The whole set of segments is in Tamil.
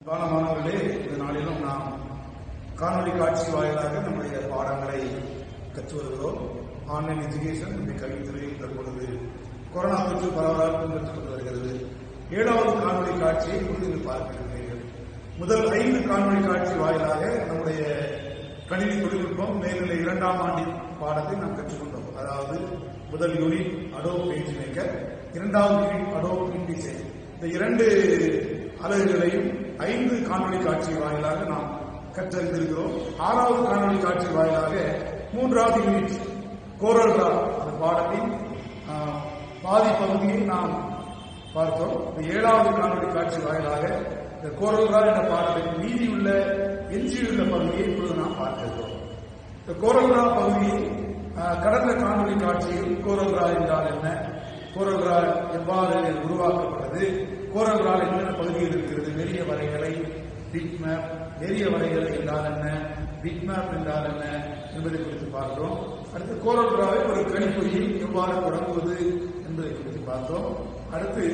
அன்பான மாணவர்களே இந்த நாளிலும் நாம் காணொளி காட்சி வாயிலாக நம்முடைய பாடங்களை கற்று வருகிறோம் ஆன்லைன் எஜுகேஷன் நம்முடைய கல்வித்துறையில் தற்பொழுது கொரோனா தொற்று பரவலாக பின்பற்றிக் கொண்டு வருகிறது ஏழாவது காணொளி காட்சியை இப்பொழுது பார்க்கிறீர்கள் முதல் ஐந்து காணொளி காட்சி வாயிலாக நம்முடைய கணினி தொழில்நுட்பம் மேல்நிலை இரண்டாம் ஆண்டின் பாடத்தை நாம் கற்றுக்கொண்டோம் அதாவது முதல் யூனிட் அடோ பேஜ் மேக்கர் இரண்டாவது யூனிட் அடோ இன்டிசைன் இந்த இரண்டு அலகுகளையும் ஐந்து காணொளி காட்சி வாயிலாக நாம் கற்றறிந்திருக்கிறோம் ஆறாவது காணொளி காட்சி வாயிலாக மூன்றாவது யூனிட் கோரல்ரா அந்த பாடத்தின் ஆ, பாதி பகுதியை நாம் பார்த்தோம் இந்த ஏழாவது காணொளி காட்சி வாயிலாக இந்த கோரல்ரா என்ற பாடத்தின் மீதியுள்ள எஞ்சியுள்ள பகுதியை இப்பொழுது நாம் பார்க்கிறோம் இந்த கோரல்ரா பகுதியில் ஆ, கடந்த காணொளி காட்சியில் கோரல்ரா என்றால் என்ன கோரல்ரா எவ்வாறு உருவாக்கப்பட்டது கோரல்ரா என்னென்ன பகுதியில் இருக்கிறது நெறிய வரைகளை பிட் மேப் நெறிய வரைகளை என்றால் என்ன பிட் மேப் என்றால் என்ன என்பதை குறித்து பார்த்தோம் அடுத்து கோரல்ராவை ஒரு கணிப்பொறியில் எவ்வாறு தொடங்குவது என்பதை குறித்து பார்த்தோம் அடுத்து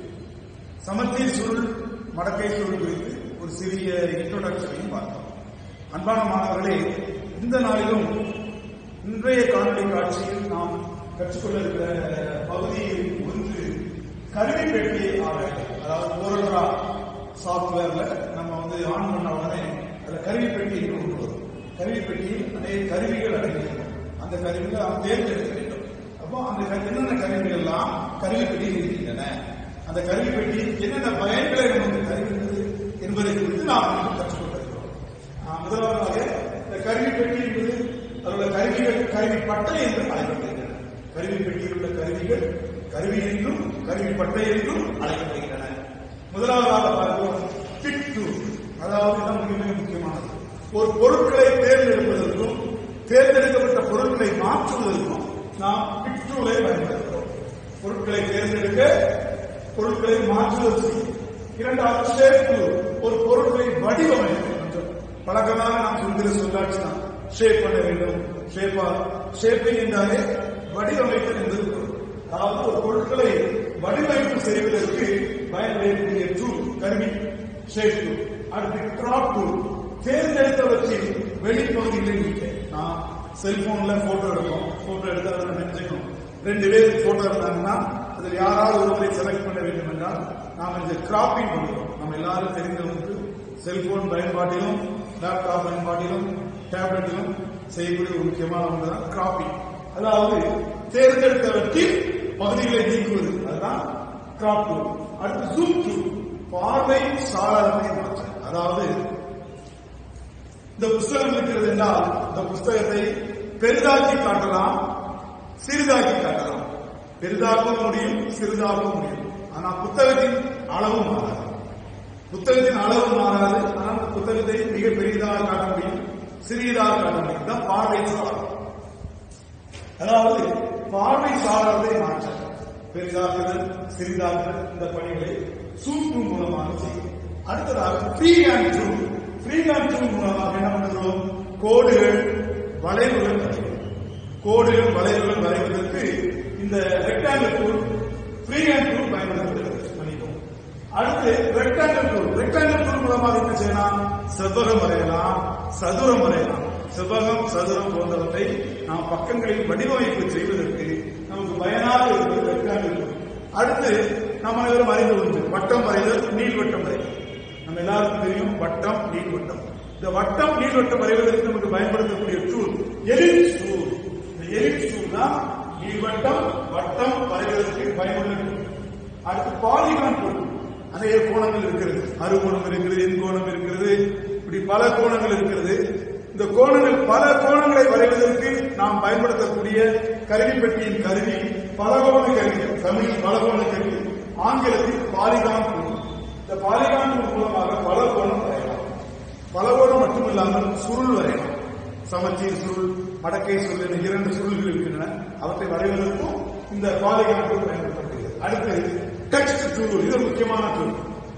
சமச்சீர் சுருள் மடக்கை சுருள் குறித்து ஒரு சிறிய இன்ட்ரோடக்ஷனையும் பார்த்தோம் அன்பான மாணவர்களே இந்த நாளிலும் இன்றைய காணொளி காட்சியில் நாம் கற்றுக்கொள்ள இருக்கிற பகுதியில் ஒன்று கருவி பெட்டியை ஆராய்ச்சி அதாவது கோரல்ரா சாஃப்ட்வேர்ல நம்ம வந்து ஆன் பண்ண உடனே அதுல கருவி பெட்டி என்று ஒன்று வரும் கருவி பெட்டியில் அநேக கருவிகள் அடங்கியிருக்கும் அந்த கருவிகளை நாம் தேர்ந்தெடுக்க வேண்டும் அப்போ அந்த கரு- என்னென்ன கருவிகள் எல்லாம் கருவி பெட்டியில் இருக்கின்றன அந்த கருவி பெட்டி என்னென்ன பயன்களை நமக்கு தருகின்றது என்பதை குறித்து நாம் இன்று கற்றுக்கொண்டிருக்கிறோம் ஆஹ் முதலாவதாக இந்த கருவி பெட்டி என்பது அதோட கருவிகள் கருவி பட்டை என்று அழைக்கப்படுகின்றன கருவி பெட்டியில் உள்ள கருவிகள் கருவி என்றும் கருவி பட்டை என்றும் அழைக்கப்படுகின்றன முதலாவதாக பார்ப்போம் பிட் டூல் அதாவது இது மிக மிக முக்கியமானது ஒரு பொருட்களை தேர்ந்தெடுப்பதற்கும் தேர்ந்தெடுக்கப்பட்ட பொருட்களை மாற்றுவதற்கும் நாம் பிட் டூலை பயன்படுத்துகிறோம் பொருட்களை தேர்ந்தெடுக்க பொருட்களை மாற்றுவது இரண்டாவது ஷேப் டூல் ஒரு பொருட்களை வடிவமைக்க வேண்டும் பழக்கமாக நாம் சொல்கிற சொல்லாட்சி தான் ஷேப் பண்ண வேண்டும் ஷேப்பா ஷேப்பிங் என்றாலே வடிவமைத்தல் என்பது பொருள் அதாவது ஒரு பொருட்களை வடிவமைப்பு செய்வதற்கு பயன்படக்கூடிய டூல் கருவி ஷேப் டூல் அடுத்து கிராப் டூல் தேர்ந்தெடுத்தவற்றின் வெளிப்பகுதிகளை நீக்க நான் செல்போன்ல போட்டோ எடுப்போம் போட்டோ எடுத்தா அதை நினைச்சுக்கணும் ரெண்டு பேர் போட்டோ இருந்தாங்கன்னா அதில் யாராவது ஒருவரை செலக்ட் பண்ண வேண்டும் என்றால் நாம் இந்த கிராப்பிங் பண்ணுறோம் நம்ம எல்லாரும் தெரிந்தவங்களுக்கு செல்போன் பயன்பாட்டிலும் லேப்டாப் பயன்பாட்டிலும் டேப்லெட்டிலும் செய்யக்கூடிய ஒரு முக்கியமான ஒன்று தான் கிராப்பிங் அதாவது தேர்ந்தெடுத்தவற்றில் பகுதிகளை நீக்குவது அதுதான் கிராப் டூல் அடுத்து ஜூம் டூல் பார்வை சாளரத்தை மாற்ற அதாவது இந்த புஸ்தகம் இருக்கிறது என்றால் இந்த புஸ்தகத்தை பெரிதாக்கி காட்டலாம் சிறிதாக்கி காட்டலாம் பெரிதாக்கவும் முடியும் சிறிதாக்கவும் முடியும் ஆனா புத்தகத்தின் அளவு மாறாது புத்தகத்தின் அளவு மாறாது ஆனால் புத்தகத்தை மிக பெரியதாக காட்ட முடியும் சிறியதாக காட்ட முடியும் தான் பார்வை சாளரம் அதாவது பார்வை சாளரத்தை மாற்ற பெரிதாக்குதல் சிறிதாக்குதல் இந்த பணிகளை சூப்பு மூலமாக செய்யும் அடுத்ததாக free hand tool free hand tool மூலமாக என்ன பண்ணுகிறோம் கோடுகள் வளைவுகள் வரைகிறோம் கோடுகள் வளைவுகள் வரைவதற்கு இந்த rectangle tool free hand tool பயன்படுத்தப்படுகிறது மன்னிக்கவும் அடுத்து ரெக்டாங்கிள் டூல் ரெக்டாங்கிள் டூல் மூலமாக என்ன செய்யலாம் செவ்வகம் வரையலாம் சதுரம் வரையலாம் செவ்வகம் சதுரம் போன்றவற்றை நாம் பக்கங்களில் வடிவமைப்பு செய்வதற்கு நமக்கு பயனாக இருப்பது ரெக்டாங்கிள் டூல் அடுத்து நம்ம அனைவரும் அறிந்து ஒன்று வட்டம் வரைதல் நீள்வட்டம் வரைதல் நம்ம எல்லாருக்கும் தெரியும் வட்டம் நீள்வட்டம் இந்த வட்டம் நீள்வட்டம் வரைவதற்கு நமக்கு பயன்படுத்தக்கூடிய டூல் எலிப்ஸ் டூல் இந்த எலிப்ஸ் டூல் தான் நீள்வட்டம் வட்டம் வரைவதற்கு பயனுள்ள tool. அடுத்து பாலிகான் டூல் அநேக கோணங்கள் இருக்கிறது அறுகோணம் இருக்கிறது எண்கோணம் இருக்கிறது இப்படி பல கோணங்கள் இருக்கிறது இந்த கோணங்கள் பல கோணங்களை வரைவதற்கு நாம் பயன்படுத்தக்கூடிய கருவி பெட்டியின் கருவி பலகோண கருவி தமிழில் பலகோண கருவி ஆங்கிலத்தில் பாலிகான் டூல் இந்த பாலிகான் டூல் மூலமாக பல கோணம் வரையலாம் பலகோணம் மட்டுமில்லாமல் சுருள் வரையலாம் சமச்சீர் சுருள் மடக்கை சுருள் என இரண்டு சுருள்கள் இருக்கின்றன அவற்றை வரைவதற்கும் இந்த பாலிகான் டூல் பயன்படுத்தப்படுகிறது அடுத்து டெக்ஸ்ட் டூல் இது ஒரு முக்கியமான டூல்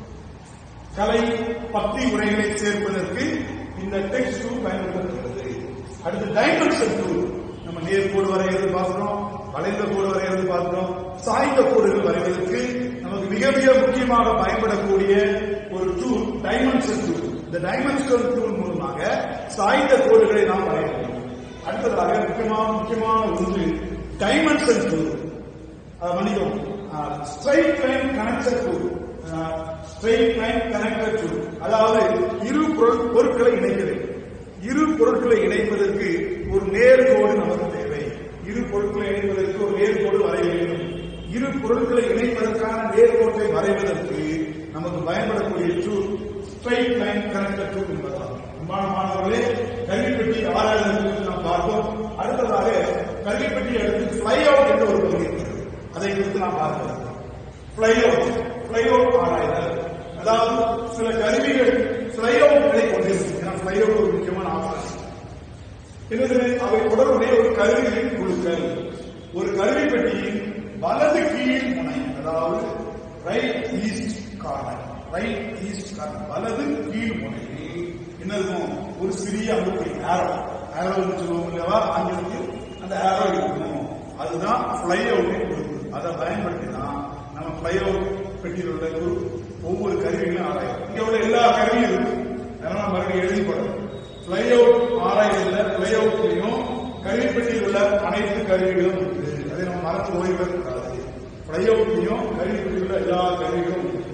கலை பக்தி உரைகளை சேர்ப்பதற்கு இந்த டெக்ஸ்ட் டூல் பயன்படுத்தப்படுகிறது அடுத்து டைமென்ஷன் டூல் நம்ம நேர் கோடு வரைகிறது பார்க்கிறோம் வளைந்த கோடு வரைகிறது பார்க்கிறோம் சாய்ந்த கோடுகள் வரைவதற்கு நமக்கு மிக மிக முக்கியமாக பயன்படக்கூடிய ஒரு ஒரு டூல் டைமென்ஷன் டூல் இந்த டைமென்ஷனல் டூல் மூலமாக சாய்ந்த கோடுகளை நாம் வரைய முடியும் அடுத்ததாக முக்கியமான முக்கியமான ஒன்று டைமென்ஷன் டூல் மன்னிக்கவும் straight line connector tool straight line connector tool அதாவது இரு பொருள்- பொருட்களை இணைக்கிறது இரு பொருட்களை இணைப்பதற்கு ஒரு நேர்கோடு நமக்கு தேவை இரு பொருட்களை இணைப்பதற்கு ஒரு நேர்கோடு வரைய வேண்டும் இரு பொருட்களை இணைப்பதற்கான நேர்கோட்டை வரைவதற்கு நமக்கு பயன்படக்கூடிய tool straight line connector tool என்பதாகும் அன்பான மாணவர்களே கல்விப்பட்டி ஆராய்ச்சி குறித்து நாம் பார்த்தோம் அடுத்ததாக கல்விப்பட்டி அடுத்து ஃபிளை அவுட் என்ற ஒரு பகுதி இருக்கிறது அதை குறித்து நாம் பார்க்கலாம் ஃபிளை அவுட் ஃபிளை அவுட் ஆராய்தல் அதாவது சில கருவிகள் ஃபிளை அவுட்களை கொண்டிருக்கும் ஏன்னா ஃபிளை அவுட் ஒரு முக்கியமான ஆபரேஷன் என்னது அவை தொடர்புடைய ஒரு கருவிகளின் குழுக்கள் ஒரு கருவி பெட்டியின் வலது கீழ் முனை அதாவது right east corner right east corner வலது கீழ் முனையில் என்ன இருக்கும் ஒரு சிறிய அம்புக்குறி ஆரோ ஆரோ சொல்லுவோம் இல்லவா ஆங்கிலத்தில் அந்த ஆரோ இருக்கும் அதுதான் ஃபிளை அவுட்டின் குழுக்கள் அதை பயன்படுத்தி தான் நம்ம ஃபிளை அவுட் பெட்டியில் உள்ள ஒரு ஒவ்வொரு கருவிகளும் ஆராயும் இங்க உள்ள எல்லா கருவியும் இருக்கு அதனால மறுபடியும் எழுதி போடுறோம் ஃபிளை அவுட் ஆராய்தல ஃபிளை அவுட்லையும் கருவிப்பட்டியில் உள்ள அனைத்து கருவிகளும் இருக்கு அதை நம்ம மறந்து ஓய்வு கூடாது ஃபிளை அவுட்லையும் கருவிப்பட்டியில் உள்ள எல்லா கருவிகளும் இருக்கு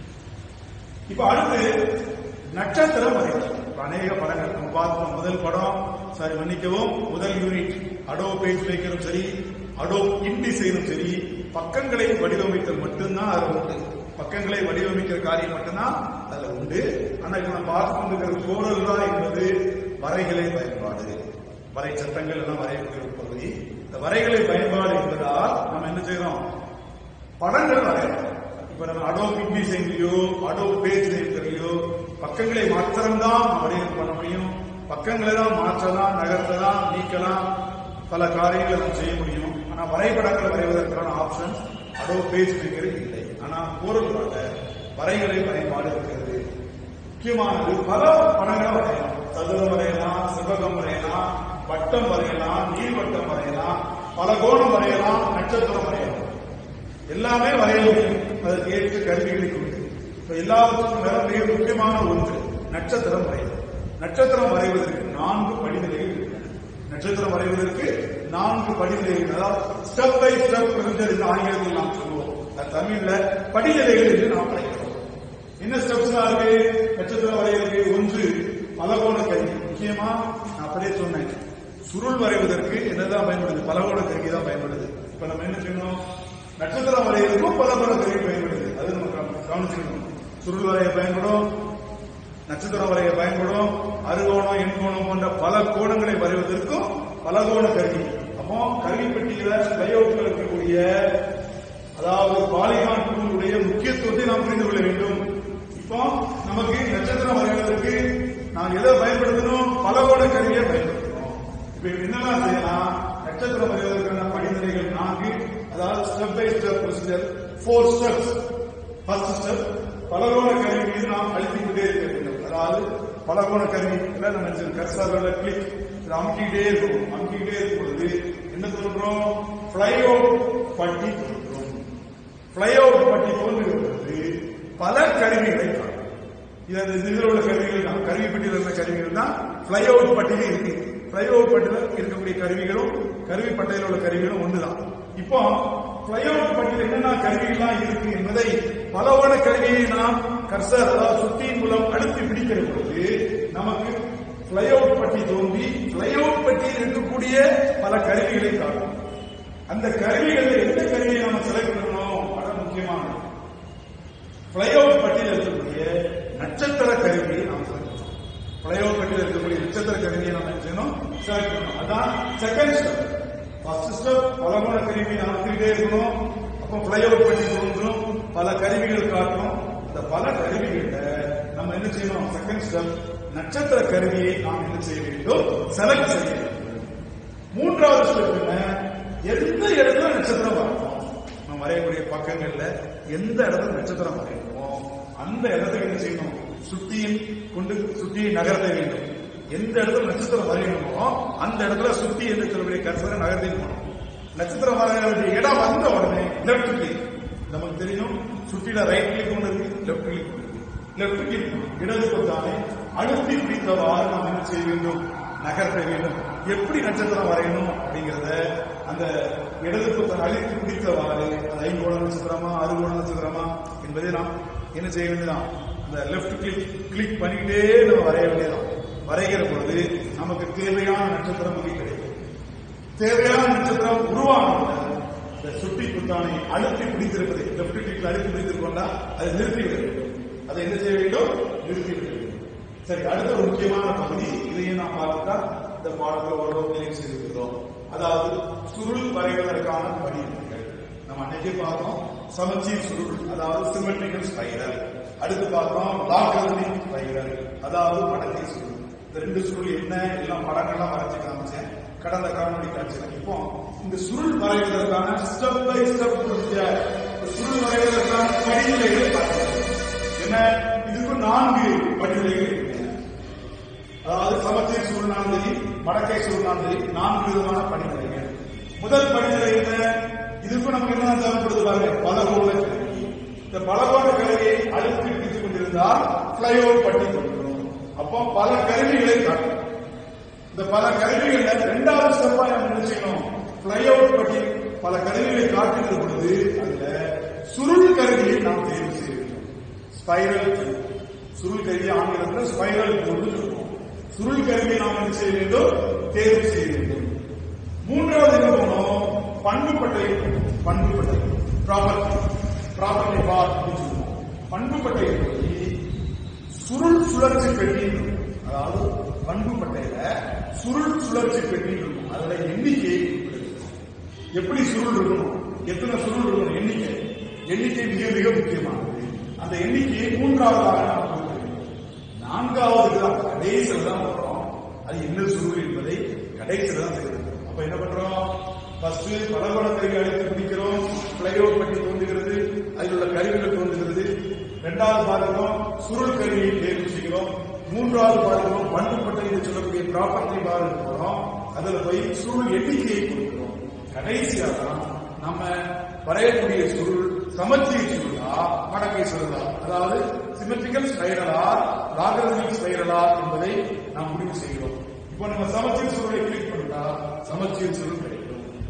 இப்ப அடுத்து நட்சத்திரம் வரைதல் இப்ப அநேக படங்கள் நம்ம பார்த்தோம் முதல் படம் சாரி மன்னிக்கவும் முதல் யூனிட் அடோ பேஜ் மேக்கரும் சரி அடோ இன்டிசைனும் சரி பக்கங்களை வடிவமைத்தல் மட்டும்தான் அதுல உண்டு பக்கங்களை வடிவமைக்கிற காரியம் மட்டும்தான் அதுல உண்டு ஆனா இப்ப நம்ம பார்த்து கொண்டிருக்கிற கோரல் தான் என்பது வரைகளை பயன்பாடு வரை சட்டங்கள் எல்லாம் வரையக்கூடிய ஒரு பகுதி இந்த வரைகளை பயன்பாடு என்பதால் நம்ம என்ன செய்யறோம் படங்கள் வரையலாம் இப்ப நம்ம அடோ டிசைன்லயோ அடோ பேஜ் லைப்ரரியோ பக்கங்களை மாத்திரம்தான் வடிவம் பண்ண முடியும் பக்கங்களை தான் மாற்றலாம் நகர்த்தலாம் நீக்கலாம் பல காரியங்களை நம்ம செய்ய முடியும் ஆனா வரைபடங்கள் வரைவதற்கான ஆப்ஷன் அடோ பேஜ் மேக்கரில் இல்லை ஆனா பொருளாக வரைகளை பயன்பாடு இருக்கிறது முக்கியமானது பல படங்களை வரையலாம் சதுரம் வரையலாம் செவ்வகம் வரையலாம் வட்டம் வரையலாம் நீள்வட்டம் வரையலாம் பலகோணம் வரையலாம் நட்சத்திரம் வரையலாம் எல்லாமே வரைய முடியும் அதற்கு ஏற்ற கருவிகளை கொண்டு இப்ப எல்லாத்துக்கும் மேல மிக முக்கியமான ஒன்று நட்சத்திரம் வரைதல் நட்சத்திரம் வரைவதற்கு நான்கு படிநிலைகள் உள்ளன நட்சத்திரம் வரைவதற்கு நான்கு படிநிலைகள் அதாவது ஸ்டெப் பை ஸ்டெப் ப்ரொசீஜர் என்று ஆங்கிலத்தில் நாம் சொல்லுவோம் அது தமிழ்ல படிநிலைகள் என்று நாம் அழைக்கிறோம் என்ன ஸ்டெப்ஸ் இருக்கு நட்சத்திரம் வரைவதற்கு ஒன்று பலகோண கருவி முக்கியமா நான் அப்படியே சொன்னேன் சுருள் வரைவதற்கு என்னதான் பயன்படுது பலகோண கருவி தான் பயன்படுது இப்ப நம்ம என்ன செய்யணும் நட்சத்திரம் வரைவதற்கும் பலகோண கருவி பயன்படுது அது நம்ம கவ- கவனிச்சுக்கணும் சுருள் வரைய பயன்படும் நட்சத்திரம் வரைய பயன்படும் அறுகோணம் எண்கோணம் போன்ற பல கோணங்களை வரைவதற்கும் பலகோண கருவி அப்போ கருவி பெட்டியில லேஅவுட்கள் இருக்கக்கூடிய அதாவது பாலிகான் டூலுடைய முக்கியத்துவத்தை நாம் புரிந்து கொள்ள வேண்டும் இப்போ நமக்கு நட்சத்திரம் வரைவதற்கு நாம் எதை பயன்படுத்தணும் பலகோண கருவியை பயன்படுத்தணும் இப்ப என்னெல்லாம் செய்யலாம் நட்சத்திரம் வரைவதற்கான படிநிலைகள் நான்கு அதாவது step by step procedure four steps first step பலகோண கருவி மீது நாம் அழுத்திக் கொண்டே இருக்க வேண்டும் அதாவது பலகோண கருவி நம்ம கர்சரோட கிளிக் அமுக்கிட்டே இருக்கும் அமுக்கிட்டே இருக்கும் பொழுது என்ன சொல்றோம் ஃபிளை அவுட் பட்டி சொல்றோம் ஃபிளை அவுட் பட்டி தோன்றுகிற பொழுது பல கருவிகளை காணும் இது அந்த இதில் உள்ள கருவிகள் தான் கருவி பெட்டியில் இருந்த கருவிகள் தான் ஃபிளை அவுட் பட்டியல இருக்கு ஃபிளை அவுட் பட்டியல இருக்கக்கூடிய கருவிகளும் கருவி பட்டையில் உள்ள கருவிகளும் ஒன்றுதான் இப்போ ஃபிளை அவுட் பட்டியல் என்னென்ன கருவிகள்லாம் இருக்கு என்பதை பலவன கருவியை நாம் கர்சர் அதாவது சுத்தியின் மூலம் அடுத்து பிடிக்கிற பொழுது நமக்கு ஃபிளை அவுட் பட்டி தோன்றி ஃபிளை அவுட் பட்டியில் இருக்கக்கூடிய பல கருவிகளை காணும் அந்த கருவிகளில் எந்த கருவியை நம்ம செலக்ட் பண்ணணும் அது முக்கியமானது பிளைஅவுட் பட்டியல் இருக்கக்கூடிய நட்சத்திர கருவியை நாம் செலக்ட் பண்ணணும் பிளைஅவுட் பட்டியல் இருக்கக்கூடிய நட்சத்திர கருவியை நாம் என்ன செய்யணும் செலக்ட் பண்ணணும் அதான் செகண்ட் ஸ்டெப் ஃபர்ஸ்ட் ஸ்டெப் பலமுன கருவி நடத்திக்கிட்டே இருக்கணும் அப்போ பிளைஅவுட் பட்டி தோன்றும் பல கருவிகள் காட்டும் இந்த பல கருவிகள்ல நம்ம என்ன செய்யணும் செகண்ட் ஸ்டெப் நட்சத்திர கருவியை நாம் என்ன செய்ய வேண்டும் செலக்ட் செய்ய வேண்டும் மூன்றாவது ஸ்டெப் என்ன எந்த இடத்துல நட்சத்திரம் வரணும் நம்ம வரையக்கூடிய பக்கங்கள்ல எந்த இடத்துல நட்சத்திரம் வரையணுமோ அந்த இடத்துக்கு என்ன செய்யணும் சுத்தியின் கொண்டு சுத்தியை நகர்த்த வேண்டும் எந்த இடத்துல நட்சத்திரம் வரையணுமோ அந்த இடத்துல சுத்தி என்று சொல்லக்கூடிய கர்சரை நகர்த்தி போகணும் நட்சத்திரம் வரைய வேண்டிய இடம் வந்த உடனே லெஃப்ட் கிளிக் நமக்கு தெரியும் சுத்தில ரைட் கிளிக் ஒன்று இருக்கு லெஃப்ட் கிளிக் ஒன்று இருக்கு லெப்ட் கிளிக் இடது பொத்தானை அழுத்தி பிடித்தவாறு நாம் என்ன செய்ய வேண்டும் நகர்த்த வேண்டும் எப்படி நட்சத்திரம் வரையணும் அப்படிங்கறத அந்த இடது பொத்தானை அழுத்தி பிடித்தவாறு அது ஐங்கோண நட்சத்திரமா அறுகோண நட்சத்திரமா என்பதை நாம் என்ன செய்ய வேண்டியதான் அந்த லெஃப்ட் கிளிக் கிளிக் பண்ணிக்கிட்டே நம்ம வரைய வேண்டியதான் வரைகிற பொழுது நமக்கு தேவையான நட்சத்திரம் இங்கே கிடைக்கும் தேவையான நட்சத்திரம் உருவாகும் இந்த சுட்டி குத்தானை அழுத்தி பிடித்திருப்பதை லெப்ட் கிளிக் அழுத்தி பிடித்திருக்கோம்னா அதை நிறுத்தி விட வேண்டும் அதை என்ன செய்ய வேண்டும் நிறுத்தி விட வேண்டும் சரி அடுத்த ஒரு முக்கியமான பகுதி இதையும் நாம் பார்த்துட்டா இந்த பாடத்தில் ஓரளவு தெரிவு செய்திருக்கிறோம் அதாவது சுருள் வரைவதற்கான படிநிலைகள் நம்ம அன்னைக்கே பார்த்தோம் சமச்சீர் சுருள் அதாவது சிமெட்ரிக்கல் ஸ்பைரல் அடுத்து பார்த்தோம் லாகர்மிக் ஸ்பைரல் அதாவது மடக்கை சுருள் இந்த ரெண்டு சுருள் என்ன எல்லாம் படங்கள்லாம் வரைச்சு காமிச்சேன் கடந்த காணொலி காட்சியில் இப்போ இந்த சுருள் வரைவதற்கான ஸ்டெப் பை ஸ்டெப் சுருள் வரைவதற்கான படிநிலைகளை பார்க்கலாம் என்ன இதுக்கு நான்கு படிநிலைகள் இருக்கு அதாவது சமச்சீர் சுருள்னாலும் சரி மடக்கை சுருள்னாலும் சரி நான்கு விதமான படிநிலைகள் முதல் படிநிலை என்ன இதுக்கும் நமக்கு என்ன தேவைப்படுது பாருங்க பலகோண கருவி இந்த பலகோண கருவியை அழுத்தி பிடித்துக் கொண்டிருந்தால் பிளைஓவர் பட்டி கொடுக்கணும் அப்போ பல கருவிகளை காட்டும் இந்த பல கருவிகள்ல இரண்டாவது ஸ்டெப்பா நம்ம என்ன செய்யணும் பிளைஅவுட் பற்றி பல கருவிகளை காட்டுகிற பொழுது அதுல சுருள் கருவியை நாம் தேர்வு செய்ய வேண்டும் ஸ்பைரல் சுருள் கருவி ஆங்கிலத்தில் ஸ்பைரல் போர்டு சொல்லுவோம் சுருள் கருவியை நாம் என்ன செய்ய வேண்டும் தேர்வு செய்ய வேண்டும் மூன்றாவது என்ன பண்ணணும் பண்புப்பட்டை பண்புப்பட்டை ப்ராப்பர்ட்டி ப்ராப்பர்ட்டி பார் அப்படின்னு சொல்லுவோம் பண்புப்பட்டை பற்றி சுருள் சுழற்சி பெட்டி இருக்கும். அதாவது பண்பு பட்டையில சுருள் சுழற்சி பெட்டி இருக்கும் அதோட எண்ணிக்கை எப்படி சுருள் இருக்கணும் எத்தனை சுருள் இருக்கணும் எண்ணிக்கை எண்ணிக்கை மிக மிக முக்கியமானது அந்த எண்ணிக்கையை மூன்றாவதாக நாம் கொடுக்க வேண்டும். நான்காவது தான் கடைசியில் தான் வரும் அது என்ன சுருள் என்பதை கடைசியில் தான் தெரிவிக்கிறோம் அப்ப என்ன பண்றோம் ஃபர்ஸ்ட் பலகோண கருவி அழைத்து பிடிக்கிறோம் பிளைஅவுட் பட்டி தோன்றுகிறது அதில் உள்ள கருவிகள் தோன்றுகிறது இரண்டாவது பார்க்கிறோம் சுருள் கருவியை தேர்வு செய்கிறோம் மூன்றாவது பார்க்கிறோம் பண்புப்பட்டை என்று சொல்லக்கூடிய ப்ராப்பர்ட்டி பார் போறோம் அதுல போய் சுருள் எண்ணிக்கையை கொடுக்கிறோம் கடைசியா தான் நம்ம வரையக்கூடிய சுருள் சமச்சீர் சுருளா மடக்கை சுருளா அதாவது சிமெட்ரிக்கல் ஸ்பைரலா லாகரமிக் ஸ்பைரலா என்பதை நாம் முடிவு செய்கிறோம் இப்போ நம்ம சமச்சீர் சுருளை கிளிக் பண்ணா சமச்சீர் சுருள் கிடைக்கும்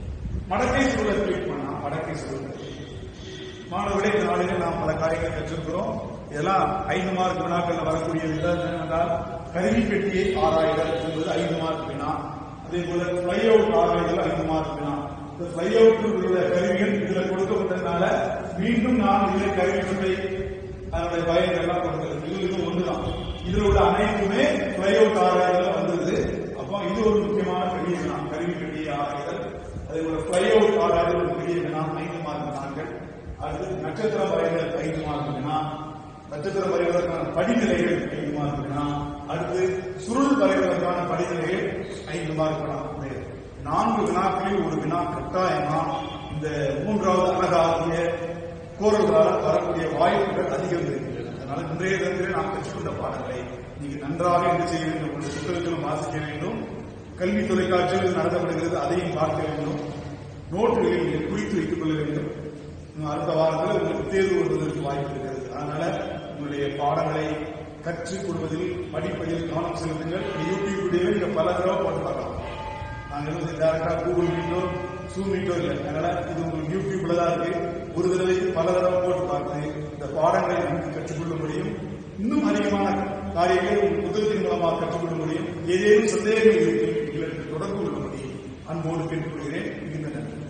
மடக்கை சுருளை கிளிக் பண்ணா மடக்கை சுருள் கிடைக்கும் மாணவர்களே இந்த நாளிலே நாம் பல காரியங்களை கற்றிருக்கிறோம் இதெல்லாம் ஐந்து மார்க் வினாக்கள் வரக்கூடியது என்னவென்றால் கருவி பெட்டியை ஆராய்தல் என்பது ஐந்து மார்க் வினா அதே போல ஃபிளை அவுட் ஆராய்தல் ஐந்து மார்க் வினா இந்த ஃபிளை அவுட் உள்ள கருவிகள் இதுல கொடுக்கப்பட்டதுனால மீண்டும் நான் இதில் கருவி பெட்டை அதனுடைய பயன்கள் எல்லாம் கொடுக்கிறது இது இது ஒன்றுதான் இதுல உள்ள அனைத்துமே ஃபிளை அவுட் ஆராய்தல் வந்தது அப்போ இது ஒரு முக்கியமான பெரிய வினா கருவி பெட்டியை ஆராய்தல் அதே போல ஃபிளை அவுட் ஆராய்தல் ஒரு பெரிய வினா ஐந்து மார்க் வினாக்கள் அடுத்து நட்சத்திரம் வரைதல் ஐந்து மார்க் வினா நட்சத்திரம் வரைவதற்கான படிநிலைகள் ஐந்து மார்க் வினா அடுத்து சுருள் வரைவதற்கான படிநிலைகள் ஐந்து மார்க் வினா இந்த நான்கு வினாக்களில் ஒரு வினா கட்டாயமா இந்த மூன்றாவது அழகாகிய கோரல்களால் வரக்கூடிய வாய்ப்புகள் அதிகம் இருக்கின்றன அதனால இன்றைய தினத்திலே நாம் கற்றுக்கொண்ட பாடங்களை நீங்கள் நன்றாக என்ன செய்ய வேண்டும் உங்கள் புத்தகத்திலும் வாசிக்க வேண்டும் கல்வி தொலைக்காட்சியில் நடத்தப்படுகிறது அதையும் பார்க்க வேண்டும் நோட்டுகளில் நீங்கள் குறித்து வைத்துக் கொள்ள வேண்டும் இன்னும் அடுத்த வாரத்தில் உங்களுக்கு தேர்வு வருவதற்கு வாய்ப்பு இருக்கிறது அதனால உங்களுடைய பாடங்களை கற்றுக் கொடுப்பதில் படிப்பதில் கவனம் செலுத்துங்கள் யூடியூப் வீடியோ நீங்க பல தடவை போட்டு பார்க்கலாம் நாங்கள் வந்து டேரக்டா கூகுள் மீட்டோ சூம் மீட்டோ இல்லை அதனால இது உங்களுக்கு யூடியூப்ல தான் இருக்கு ஒரு தடவைக்கு பல தடவை போட்டு பார்த்து இந்த பாடங்களை நன்கு கற்றுக்கொள்ள முடியும் இன்னும் அதிகமான காரியங்களை உங்கள் புத்தகத்தின் மூலமாக கற்றுக்கொள்ள முடியும் ஏதேனும் சந்தேகங்கள் இருக்கு எங்களுக்கு தொடர்பு கொள்ள முடியும் அன்போடு கேட்டுக்கொள்கிறேன் மிகுந்த நன்றி